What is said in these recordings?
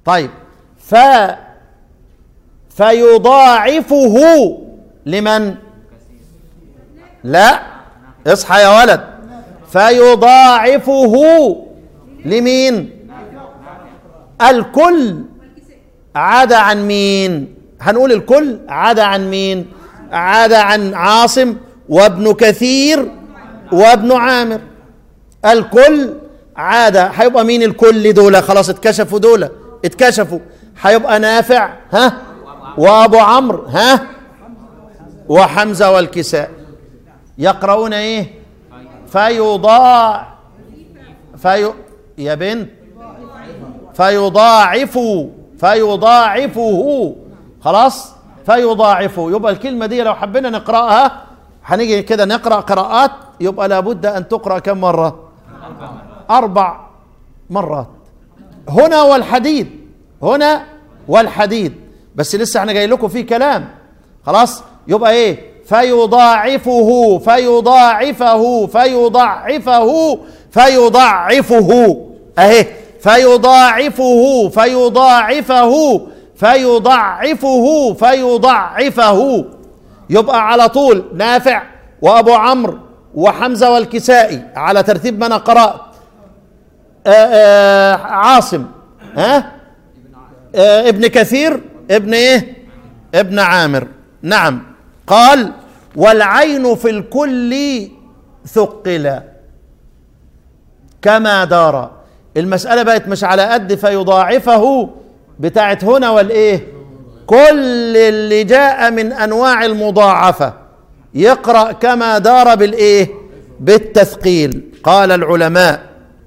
طيب ف فيضاعفه لمن لا اصحى يا ولد فيضاعفه لمين الكل عدا عن مين هنقول الكل عدا عن مين عدا عن عاصم وابن كثير وابن عامر الكل عادة هيبقى مين الكل دول خلاص اتكشفوا دول اتكشفوا هيبقى نافع ها وابو عمرو ها وحمزة والكساء يقرؤون ايه فيضاع في يا بنت فيضاعفوا فيضاعفه خلاص فيضاعفه يبقى الكلمة دي لو حبينا نقرأها هنيجي كده نقرأ قراءات يبقى لابد أن تقرأ كم مرة أربع مرات هنا والحديد هنا والحديد بس لسه احنا جاي لكم فيه كلام خلاص يبقى ايه فيضاعفه فيضاعفه فيضاعفه فيضاعفه اهي فيضاعفه فيضاعفه فيضاعفه فيضاعفه يبقى على طول نافع وابو عمرو وحمزه والكسائي على ترتيب ما انا قرات آآ آآ عاصم ها آه ابن كثير ابن ايه ابن عامر نعم قال والعين في الكل ثقل كما دار المسألة بقت مش على قد فيضاعفه بتاعت هنا والايه كل اللي جاء من انواع المضاعفة يقرأ كما دار بالايه بالتثقيل قال العلماء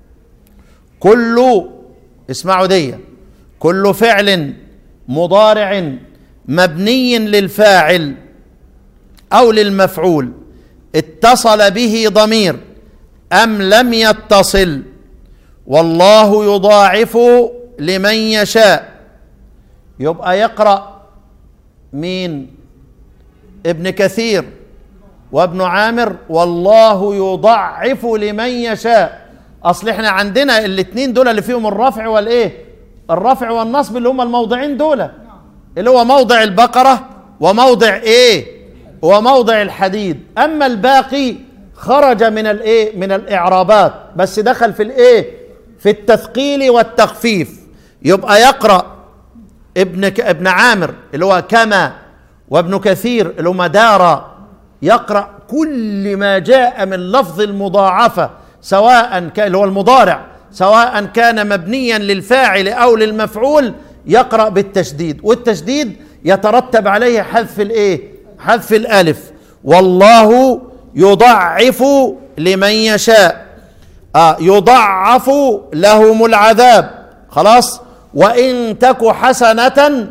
كل اسمعوا دي كل فعل مضارع مبني للفاعل او للمفعول اتصل به ضمير ام لم يتصل والله يضاعف لمن يشاء يبقى يقرا مين ابن كثير وابن عامر والله يضعف لمن يشاء اصل احنا عندنا الاثنين دول اللي فيهم الرفع والايه الرفع والنصب اللي هم الموضعين دول اللي هو موضع البقره وموضع ايه وموضع الحديد اما الباقي خرج من الايه من الاعرابات بس دخل في الايه في التثقيل والتخفيف يبقى يقرا ابن ك... ابن عامر اللي هو كما وابن كثير اللي هو مدارا يقرا كل ما جاء من لفظ المضاعفه سواء كان اللي هو المضارع سواء كان مبنيا للفاعل او للمفعول يقرا بالتشديد والتشديد يترتب عليه حذف الايه حذف الالف والله يضعف لمن يشاء آه يضعف لهم العذاب خلاص وان تك حسنه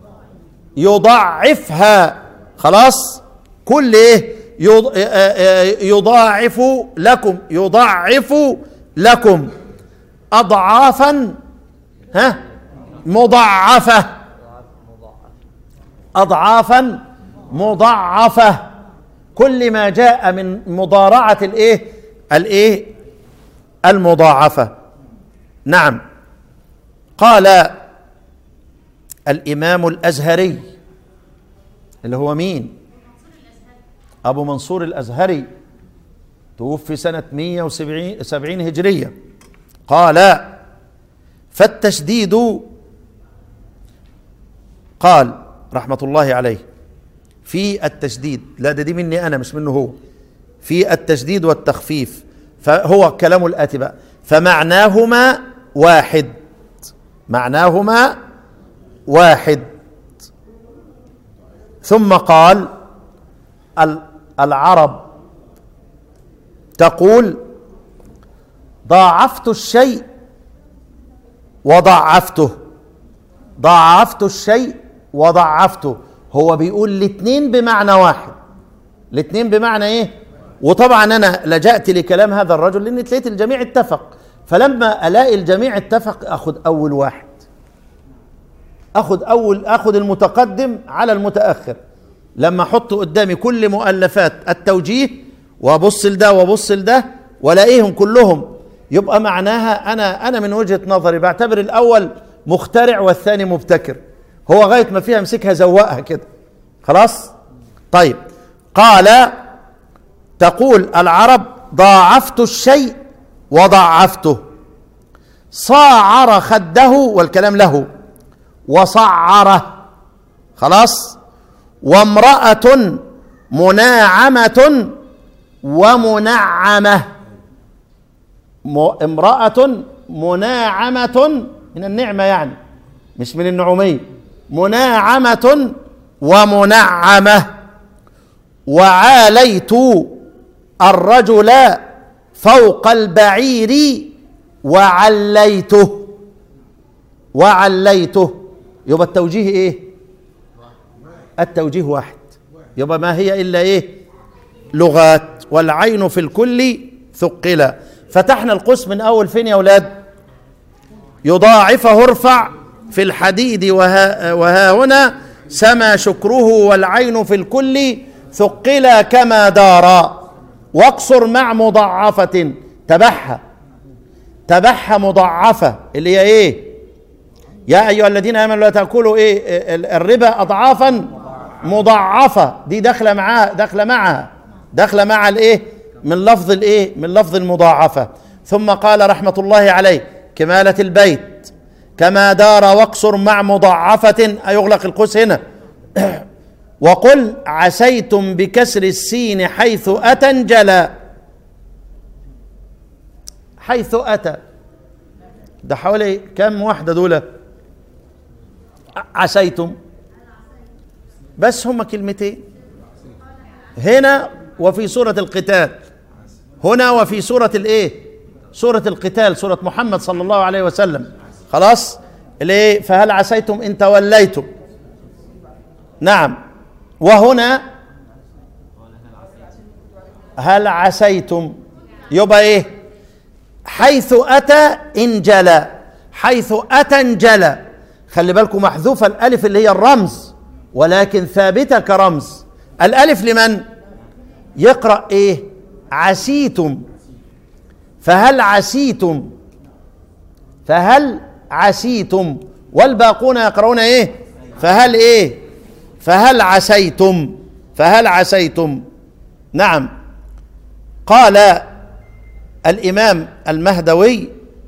يضعفها خلاص كل ايه يضاعف لكم يضعف لكم اضعافا ها مضاعفه اضعافا مضاعفه كل ما جاء من مضارعه الايه الايه المضاعفه نعم قال الامام الازهري اللي هو مين ابو منصور الازهري توفي سنه 170 هجريه قال فالتشديد قال رحمه الله عليه في التشديد لا ده دي مني انا مش منه هو في التشديد والتخفيف فهو كلام الاتي بقى فمعناهما واحد معناهما واحد ثم قال العرب تقول ضاعفت الشيء وضعفته ضاعفت الشيء وضعفته هو بيقول الاثنين بمعنى واحد الاثنين بمعنى ايه وطبعا انا لجأت لكلام هذا الرجل لان لقيت الجميع اتفق فلما الاقي الجميع اتفق اخذ اول واحد اخذ اول اخذ المتقدم على المتاخر لما احط قدامي كل مؤلفات التوجيه وابص لده وابص لده والاقيهم كلهم يبقى معناها انا انا من وجهه نظري بعتبر الاول مخترع والثاني مبتكر هو غايه ما فيها مسكها زوقها كده خلاص طيب قال تقول العرب ضاعفت الشيء وضعفته صاعر خده والكلام له وصعره خلاص وامرأة مناعمة ومنعمة امرأة مناعمة من النعمة يعني مش من النعومية مناعمة ومنعمة وعاليت الرجل فوق البعير وعليته وعليته يبقى التوجيه ايه التوجيه واحد يبقى ما هي الا ايه لغات والعين في الكل ثقلا فتحنا القوس من اول فين يا اولاد يضاعفه ارفع في الحديد وها, وها هنا سما شكره والعين في الكل ثقلا كما دارا واقصر مع مضاعفة تبعها تبعها مضاعفة اللي هي ايه يا ايها الذين امنوا لا تاكلوا ايه الربا اضعافا مضاعفة دي داخلة معاها داخلة معها داخلة مع الايه من لفظ الايه من لفظ المضاعفة ثم قال رحمة الله عليه كمالة البيت كما دار واقصر مع مضاعفة أيغلق القوس هنا وقل عسيتم بكسر السين حيث أتى انجلى حيث أتى ده حوالي كم واحدة دول عسيتم بس هما كلمتين هنا وفي سورة القتال هنا وفي سورة الايه سورة القتال سورة محمد صلى الله عليه وسلم خلاص الايه فهل عسيتم ان توليتم نعم وهنا هل عسيتم يبقى ايه حيث اتى انجلى حيث اتى انجلى خلي بالكم محذوفه الالف اللي هي الرمز ولكن ثابته كرمز الالف لمن يقرا ايه عسيتم فهل عسيتم فهل عسيتم والباقون يقرؤون ايه فهل ايه فهل عسيتم فهل عسيتم نعم قال الامام المهدوي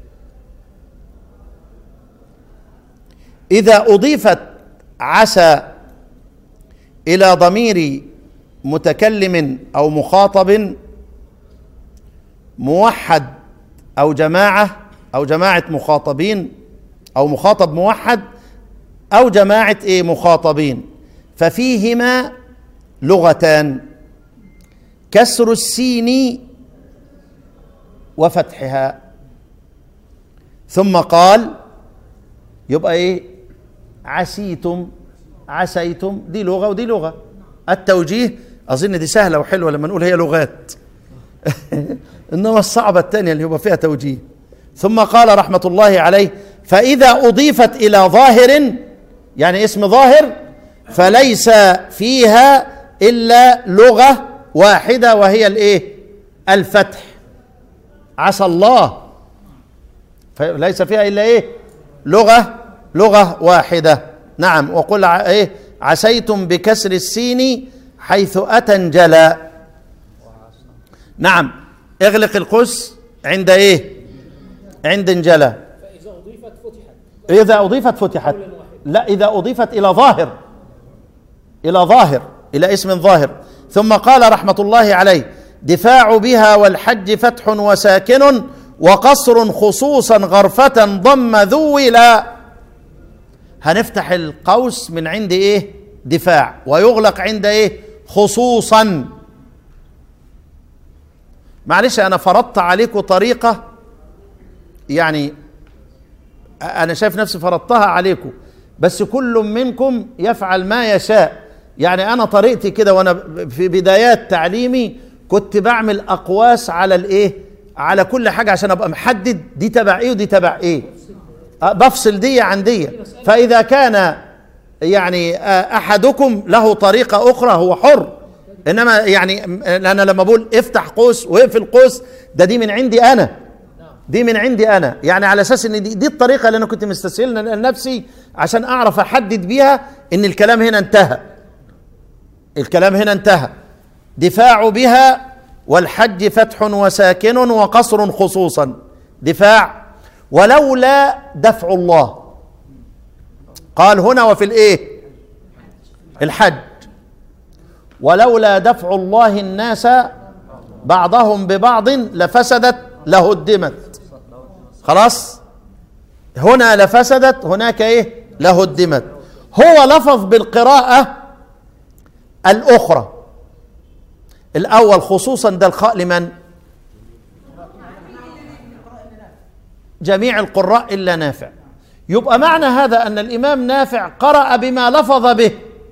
اذا اضيفت عسى الى ضمير متكلم او مخاطب موحد او جماعه او جماعه مخاطبين او مخاطب موحد او جماعه ايه مخاطبين ففيهما لغتان كسر السين وفتحها ثم قال يبقى ايه عسيتم عسيتم دي لغه ودي لغه التوجيه اظن دي سهله وحلوه لما نقول هي لغات انما الصعبه الثانيه اللي هو فيها توجيه ثم قال رحمه الله عليه فاذا اضيفت الى ظاهر يعني اسم ظاهر فليس فيها الا لغه واحده وهي الايه الفتح عسى الله فليس فيها الا ايه لغه لغه واحده نعم وقل ايه عسيتم بكسر السين حيث اتى انجلى نعم اغلق القوس عند ايه عند انجلى فإذا أضيفت فتحت اذا اضيفت فتحت لا اذا اضيفت الى ظاهر الى ظاهر الى اسم ظاهر ثم قال رحمه الله عليه دفاع بها والحج فتح وساكن وقصر خصوصا غرفة ضم ذولا هنفتح القوس من عند ايه دفاع ويغلق عند ايه خصوصا معلش انا فرضت عليكم طريقة يعني انا شايف نفسي فرضتها عليكم بس كل منكم يفعل ما يشاء يعني انا طريقتي كده وانا في بدايات تعليمي كنت بعمل اقواس على الايه على كل حاجه عشان ابقى محدد دي تبع ايه ودي تبع ايه أه بفصل دي عن دي فاذا كان يعني احدكم له طريقه اخرى هو حر انما يعني انا لما بقول افتح قوس واقفل قوس ده دي من عندي انا دي من عندي انا يعني على اساس ان دي, دي الطريقه اللي انا كنت مستسهلها لنفسي عشان اعرف احدد بيها ان الكلام هنا انتهى الكلام هنا انتهى دفاع بها والحج فتح وساكن وقصر خصوصا دفاع ولولا دفع الله قال هنا وفي الايه الحج ولولا دفع الله الناس بعضهم ببعض لفسدت لهدمت خلاص هنا لفسدت هناك ايه لهدمت هو لفظ بالقراءة الأخرى الأول خصوصا ده الخاء لمن جميع القراء إلا نافع يبقى معنى هذا أن الإمام نافع قرأ بما لفظ به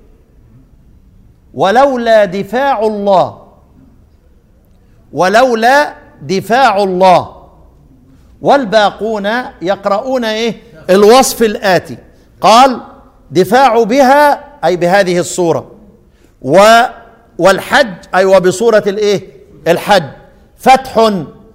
ولولا دفاع الله ولولا دفاع الله والباقون يقرؤون ايه الوصف الآتي قال دفاع بها أي بهذه الصورة و والحج أي وبصورة الايه الحج فتح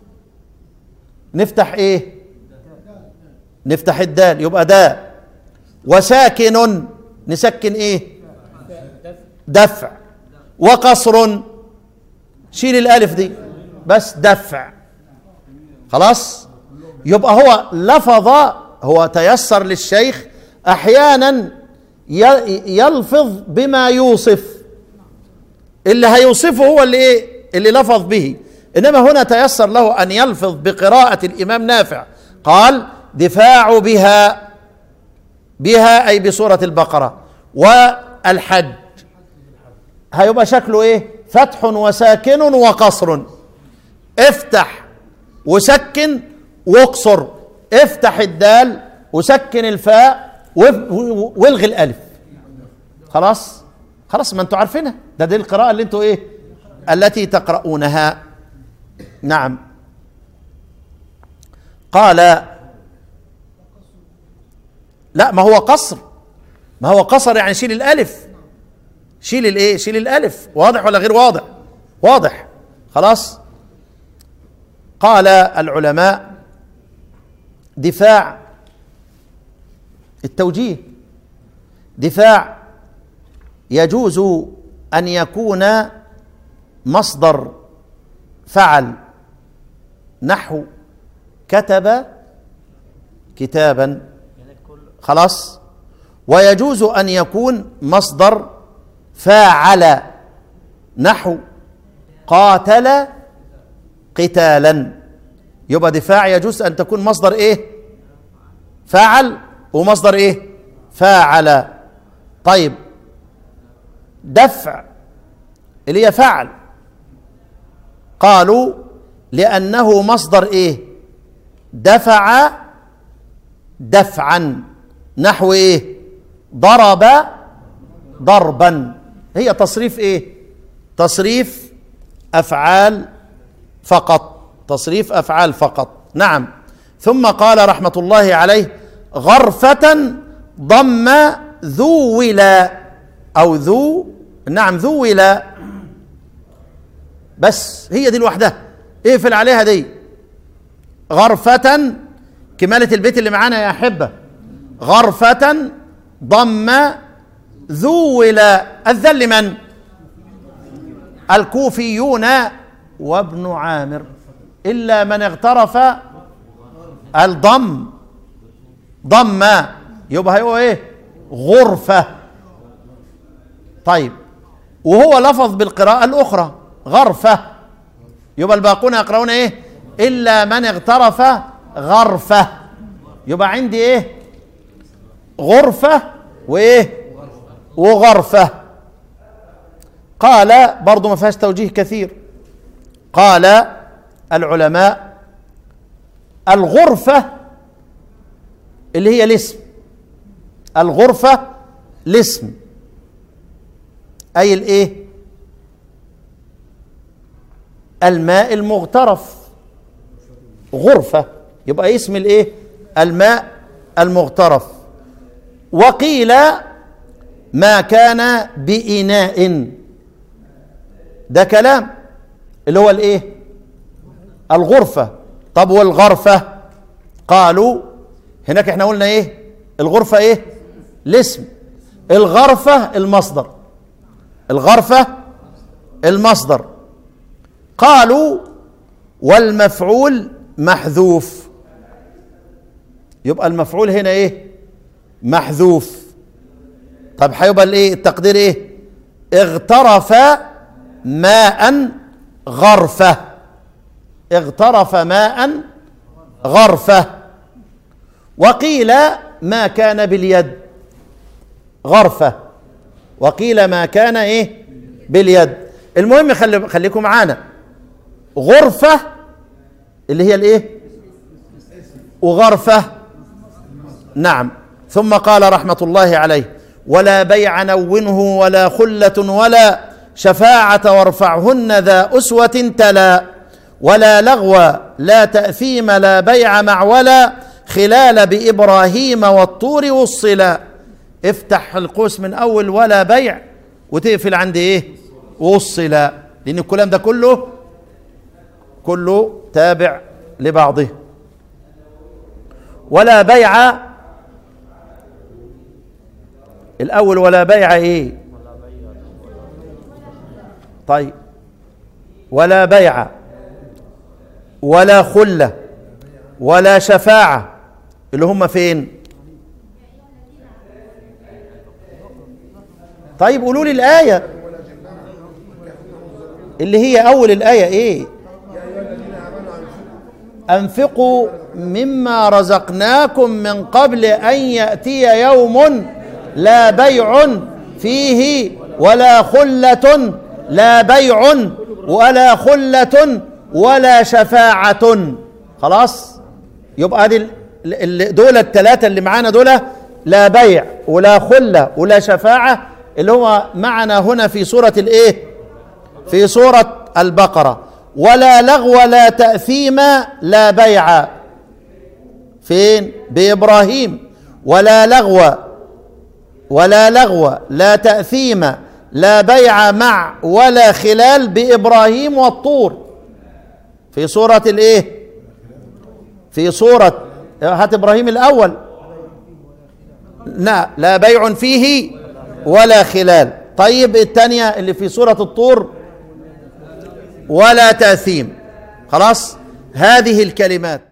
نفتح ايه نفتح الدال يبقى دا وساكن نسكن ايه دفع وقصر شيل الالف دي بس دفع خلاص يبقى هو لفظ هو تيسر للشيخ احيانا يلفظ بما يوصف اللي هيوصفه هو اللي ايه اللي لفظ به انما هنا تيسر له ان يلفظ بقراءه الامام نافع قال دفاع بها بها اي بسوره البقره والحج هيبقى شكله ايه فتح وساكن وقصر افتح وسكن واقصر افتح الدال وسكن الفاء والغي الالف خلاص خلاص ما انتوا عارفينها ده دي القراءه اللي انتوا ايه التي تقرؤونها نعم قال لا ما هو قصر ما هو قصر يعني شيل الالف شيل الايه شيل الالف واضح ولا غير واضح واضح خلاص قال العلماء دفاع التوجيه دفاع يجوز ان يكون مصدر فعل نحو كتب كتابا خلاص ويجوز ان يكون مصدر فاعل نحو قاتل قتالا يبقى دفاع يجوز ان تكون مصدر ايه فاعل ومصدر ايه فاعل طيب دفع اللي هي فعل قالوا لانه مصدر ايه دفع دفعا نحو ايه ضرب ضربا هي تصريف ايه تصريف افعال فقط تصريف افعال فقط نعم ثم قال رحمه الله عليه غرفه ضم ذو ولا او ذو نعم ذو ولا بس هي دي لوحدها اقفل عليها دي غرفة كمالة البيت اللي معانا يا أحبة غرفة ضم ذو ولا الذل من الكوفيون وابن عامر إلا من اغترف الضم ضم يبقى هيبقى ايه غرفة طيب وهو لفظ بالقراءة الأخرى غرفة يبقى الباقون يقرؤون ايه إلا من اغترف غرفة يبقى عندي ايه غرفة وايه وغرفة قال برضو ما فيهاش توجيه كثير قال العلماء الغرفة اللي هي الاسم الغرفة الاسم أي الإيه الماء المغترف غرفة يبقى اسم الإيه الماء المغترف وقيل ما كان بإناء ده كلام اللي هو الإيه الغرفة طب والغرفة قالوا هناك احنا قلنا ايه الغرفة ايه الاسم الغرفة المصدر الغرفة المصدر قالوا والمفعول محذوف يبقى المفعول هنا ايه محذوف طب هيبقى الايه التقدير ايه اغترف ماء غرفه اغترف ماء غرفه وقيل ما كان باليد غرفه وقيل ما كان ايه باليد المهم خلي خليكم معانا غرفه اللي هي الايه وغرفه نعم ثم قال رحمه الله عليه ولا بيع نونه ولا خله ولا شفاعه وارفعهن ذا اسوه تلا ولا لغو لا تاثيم لا بيع مع ولا خلال بابراهيم والطور والصلا افتح القوس من اول ولا بيع وتقفل عند ايه والصلا لان الكلام ده كله كله تابع لبعضه ولا بيع الاول ولا بيع ايه طيب ولا بيع ولا خله ولا شفاعه اللي هم فين طيب قولوا لي الايه اللي هي اول الايه ايه انفقوا مما رزقناكم من قبل ان ياتي يوم لا بيع فيه ولا خله لا بيع ولا خله ولا شفاعه خلاص يبقى دي دول الثلاثه اللي معانا دول لا بيع ولا خله ولا شفاعه اللي هو معنا هنا في سوره الايه في سوره البقره ولا لغو لا تاثيم لا بيع فين بابراهيم ولا لغو ولا لغو لا تاثيم لا بيع مع ولا خلال بابراهيم والطور في سوره الايه في سوره هات ابراهيم الاول لا لا بيع فيه ولا خلال طيب الثانيه اللي في سوره الطور ولا تاثيم خلاص هذه الكلمات